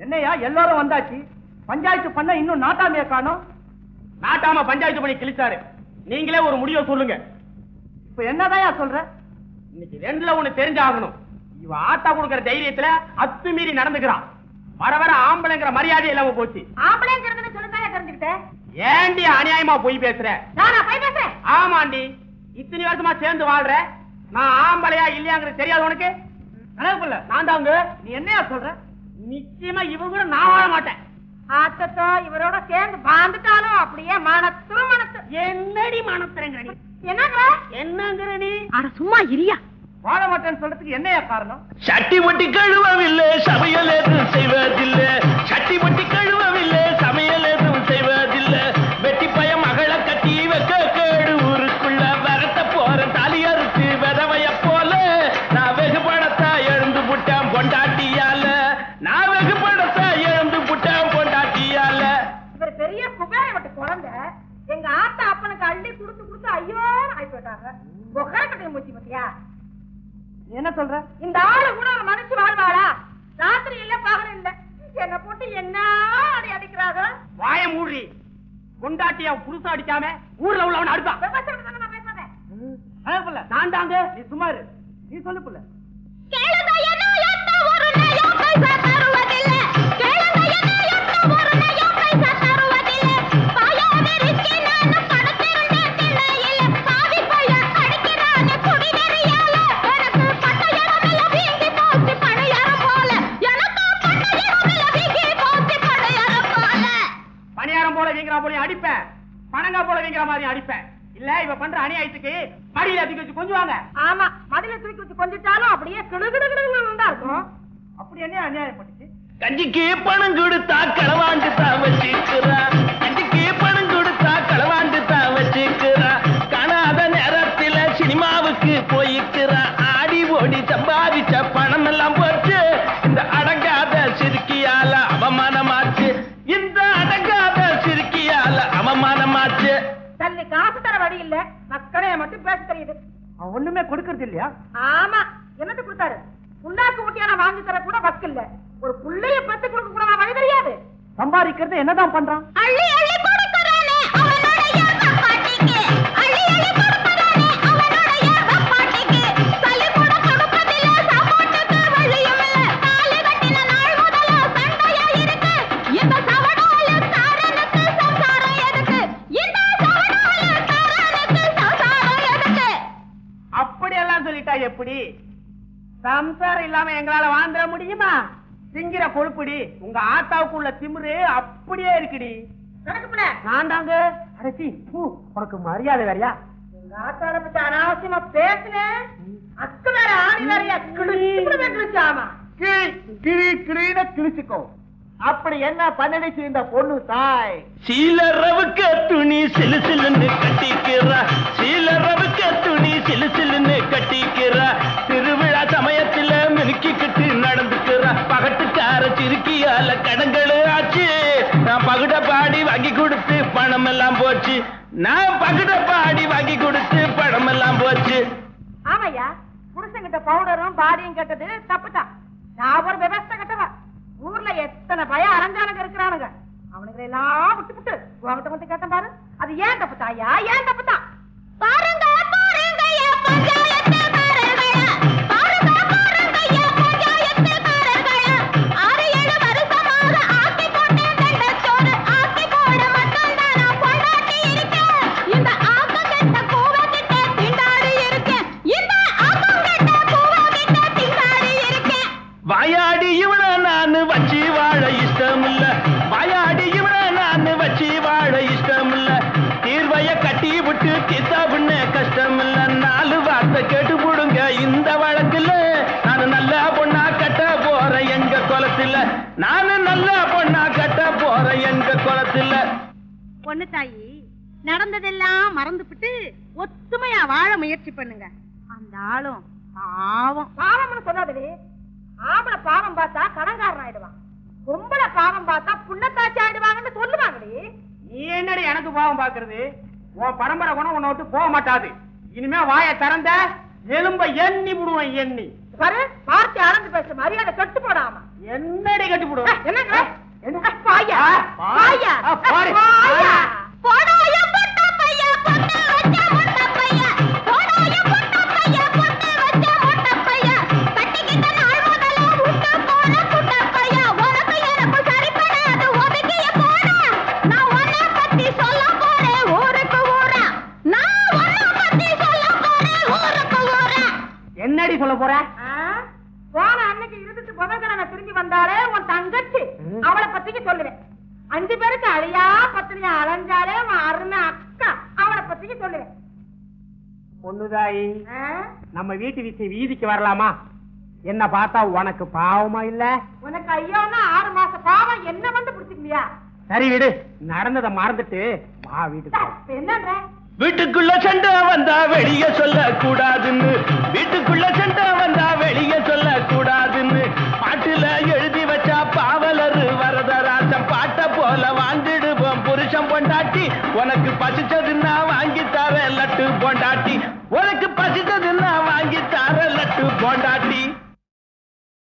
என்னையா எல்லாரும் வந்தாச்சு பஞ்சாயத்து பண்ண இன்னும் நாட்டாமைய காணோம் நாட்டாம பஞ்சாயத்து பண்ணி கிழிச்சாரு நீங்களே ஒரு முடிவை சொல்லுங்க இப்ப என்னதான் சொல்ற இன்னைக்கு ரெண்டுல ஒண்ணு தெரிஞ்சாகணும் இவ ஆட்டா கொடுக்கிற தைரியத்துல அத்துமீறி நடந்துக்கிறான் வர வர ஆம்பளைங்கிற மரியாதை இல்லாம போச்சு ஆம்பளைங்கிறதுன்னு சொல்லுதான் தெரிஞ்சுக்கிட்டேன் ஏண்டி அநியாயமா போய் பேசுற நானா போய் பேசுறேன் ஆமாண்டி இத்தனை வருஷமா சேர்ந்து வாழ்ற நான் ஆம்பளையா இல்லையாங்கிறது தெரியாது உனக்கு கனவுக்குள்ள நான் தாங்க நீ என்னையா சொல்ற நிச்சயமா இவ கூட நான் வாழ மாட்டேன் ஆத்தத்தோ இவரோட சேர்ந்து வாழ்ந்துட்டாலும் அப்படியே மனத்து மனத்து என்னடி மனத்திரங்க நீ என்னங்க என்னங்கிற நீ அட சும்மா இரியா வாழ மாட்டேன்னு சொல்றதுக்கு என்னையா காரணம் சட்டி மட்டி கழுவவில்லை சமையல் எதுவும் செய்வதில்லை சட்டி மட்டி கழுவவில்லை சமையல் எதுவும் செய்வதில்லை வெட்டி பய மகளை கட்டி வைக்க கேடு ஊருக்குள்ள வரட்ட போற தாலி அறுத்து விதவைய போல நான் வெகு பணத்தை எழுந்து புட்டேன் பொண்டாட்டியால நான் வெகு பணத்தை எழுந்து புட்டேன் பொண்டாட்டியால இவர் பெரிய குபேர விட்டு குழந்தை எங்க ஆத்தா அப்பனுக்கு அள்ளி கொடுத்து கொடுத்து ஐயோ ஆகி போயிட்டாங்க புகர கட்டி மூச்சு பத்தியா நீ என்ன சொல்ற இந்த ஆளு கூட ஒரு மனுஷி வாழ்வாளா ராத்திரி இல்ல பகல் இல்ல என்ன போட்டு என்ன அடி அடிக்கிறாங்க வாய மூடி கொண்டாட்டியா புதுசா அடிக்காம ஊர்ல உள்ளவன் அடுப்பான் விவசாயம் தானே நான் பேசாதே கனவுக்குள்ள நான் தாங்க நீ சும்மா இரு நீ சொல்லு புள்ள கேளுங்க என்ன எத்த ஒரு நயோ பைசா தருவதில்லை கேளுங்க என்ன எத்த ஒரு நயோ பைசா தருவதில்லை பாயா வெறிச்சு நான் படுத்திருந்தேன் திண்ணையில் பாவி பையன் அடிக்கிறானே குடி வெறியால எனக்கு பட்டயமெல்லாம் வீங்கி போச்சு பழையறம் போல எனக்கு பட்டயமெல்லாம் வீங்கி போச்சு பழையறம் போல பணியாரம் போல வீங்கிற போல அடிப்பேன் பணங்கா போல வீங்கிற மாதிரி அடிப்பேன் இல்ல இவ பண்ற அநியாயத்துக்கு மடியில தூக்கி வச்சு கொஞ்சுவாங்க ஆமா மதில தூக்கி வச்சு கொஞ்சிட்டாலும் அப்படியே கிடுகிடுகிடுன்னு தான் இருக்கும் அப்படி என்ன அநியாயம் பண்ணிச்சு கஞ்சிக்கு பணம் கொடுத்தா களவாண்டு தான் வச்சுக்கிறா கஞ்சிக்கு பணம் கொடுத்தா களவாண்டு தான் வச்சுக்கிறா காணாத நேரத்துல சினிமாவுக்கு போயிக்கிறா ஆடி ஓடி சம்பாதிச்ச பணம் எல்லாம் போச்சு இந்த அடங்காத சிறுக்கியால அவமானமாச்சு இந்த அடங்காத சிறுக்கியால அவமானமாச்சு தள்ளி காசு தர வழி இல்ல மக்களே மட்டும் பேச தெரியுது அவன் ஒண்ணுமே கொடுக்கறது இல்லையா ஆமா என்னது கொடுத்தாரு புண்ணாக்கு ஊட்டியான வாங்கி தர கூட வக்கு இல்ல ஒரு புள்ளைய பத்து கொடுக்க கூட நான் வழி தெரியாது சம்பாதிக்கிறது என்னதான் பண்றான் அள்ளி அள்ளி கொடுக்கறானே அவனுடைய பாட்டிக்கு அள்ளி அள்ளி கொடுக்கறானே அவனுடைய பாட்டிக்கு தள்ளி கூட கொடுப்பதில்ல சாப்பாட்டுக்கு வழியும் இல்ல தாலி கட்டின நாள் முதல்ல சண்டையா இருக்கு இந்த சவடால தாரனுக்கு சம்சாரம் எதுக்கு இந்த சவடால தாரனுக்கு சம்சாரம் எதுக்கு அப்படி எல்லாம் சொல்லிட்டா எப்படி சம்சாரம் இல்லாம எங்களால வாழ்ந்துட முடியுமா திங்கிற கொழுப்புடி உங்க ஆத்தாவுக்கு உள்ள திமிரு அப்படியே இருக்குடி கணக்கு நான் தாங்க அடச்சி பூ உனக்கு மரியாதை வேறையா எங்க ஆத்தாள பத்தி அனாவசியமா பேசுனேன் அக்கு வேற ஆணி வேறையா கிழிச்சு வெட்டுச்சாமா கிளி கிளி கிளின கிழிச்சுக்கோ அப்படி என்ன பண்ணிடுச்சு இந்த பொண்ணு தாய் சீலரவுக்கு துணி சிலு சிலுன்னு கட்டிக்கிறா சீலரவுக்கு துணி சிலு சிலுன்னு கட்டிக்கிறா திருவிழா சமயத்துல மினுக்கிக்கிட்டு நடந்துக்கிறா பகட்டுக்கார சிறுக்கியால கடங்களு ஆச்சு நான் பகுட பாடி வாங்கி கொடுத்து பணம் எல்லாம் போச்சு நான் பகுட பாடி வாங்கி கொடுத்து பணம் எல்லாம் போச்சு ஆமையா புருஷன்கிட்ட பவுடரும் பாடியும் கேட்டது தப்புதான் நான் ஒரு விவசாய கட்டவ ஊர்ல எத்தனை பயம் அரஞ்சானுங்க இருக்கிறானுங்க அவனுங்களை எல்லாம் விட்டு விட்டு உங்ககிட்ட வந்து கேட்டேன் பாரு அது ஏன் தப்பு தாயா ஏன் தப்பு தான் பாருங்க பாருங்க என் பஞ்சாயத்துக்காரர்களா. பாருங்க பாருங்க என் பஞ்சாயத்துக்காரர்களா. ஆறு ஏழு வருஷமாக ஆக்கி போட்டேன் தண்டச்சோறு. ஆக்கி போட மட்டும்தான் நான் பொண்டாட்டி இருக்கேன். இந்த ஆக்கங்கெட்ட கூவங்கிட்ட திண்டாடி இருக்கேன். இந்த ஆக்கங்கெட்ட கூவங்கிட்ட திண்டாடி இருக்கேன். வாயாடி இவன நான் வச்சு வாழ இஷ்டம் இல்ல வாயாடி இவன நான் வச்சு வாழ இஷ்டம் இல்ல தீர்வைய கட்டி விட்டு தீத்தா பின்ன கஷ்டம் இல்ல நாலு வார்த்தை கேட்டு போடுங்க இந்த வழக்குல நான் நல்ல பொண்ணா கட்ட போறேன் எங்க குளத்துல நானு நல்ல பொண்ணா கட்ட போறேன் எங்க குளத்துல பொண்ணு தாயி நடந்ததெல்லாம் மறந்துபிட்டு ஒத்துமையா வாழ முயற்சி பண்ணுங்க அந்த ஆளும் பாவம் பாவம்னு சொன்னதுடி ஆம்பளை பாவம் பார்த்தா கடன்காரன் ஆயிடுவான் பொம்பளை பாவம் பார்த்தா புண்ணத்தாச்சி ஆயிடுவாங்கன்னு சொல்லுவாங்கடி நீ என்னடி எனக்கு பாவம் பாக்குறது உன் பரம்பரை குணம் உன்னை விட்டு போக மாட்டாது இனிமே வாயை திறந்த எலும்ப எண்ணி விடுவேன் எண்ணி பாரு வார்த்தை அளந்து பேச மரியாதை கட்டு போடாம என்னடி கட்டி ஆ, போடுவோம் என்னங்க ஆ, பாயா பா- பாயா ஆ, பாரு. பாயா போடாய பொட்ட பையா பொட்டு வச்ச மொட்டை பையா போடாய பொட்ட பையா பொட்டு வச்ச மொட்டை பையா கட்டிக்கிட்ட நாள் முதல்ல விட்டு போன குட்ட பையா உனக்கு எனக்கு சரிப்படாது ஒதுக்கிய போடா நான் உன்னை பத்தி சொல்ல போறேன் ஊருக்கு ஊரா நான் உன்னை பத்தி சொல்ல போறேன் ஊருக்கு ஊரா என்னடி சொல்ல போற ஆ, போன அன்னைக்கு இருந்துட்டு புதன்கிழமை திரும்பி வந்தாலே உன் தங்கச்சி அவளை பத்திக்கு சொல்லுவேன் அஞ்சு பேருக்கு அழியா பத்தினியா அலைஞ்சாலே உன் அருமை அக்கா அவளை பத்திக்கு சொல்லுவேன் பொண்ணுதாயி ஆ, நம்ம வீட்டு விஷயம் வீதிக்கு வரலாமா என்ன பார்த்தா உனக்கு பாவமா இல்ல உனக்கு ஐயோன்னா ஆறு மாச பாவம் என்ன வந்து பிடிச்சிக்கலையா சரி விடு நடந்ததை மறந்துட்டு வா வீட்டுக்கு போலாம். இப்ப என்னன்ற வீட்டுக்குள்ள சண்டை வந்தா வெளிய சொல்ல கூடாதுன்னு வீட்டுக்குள்ள சண்டை வந்தா வெளிய சொல்ல கூடாதுன்னு பாட்டுல எழுதி வச்சா பாவலரு வரதராசன் பாட்ட போல வாழ்ந்துடுவோம் புருஷன் பொண்டாட்டி உனக்கு பசிச்சதுன்னா வாங்கி தரேன் லட்டு பொண்டாட்டி உனக்கு பசிச்சது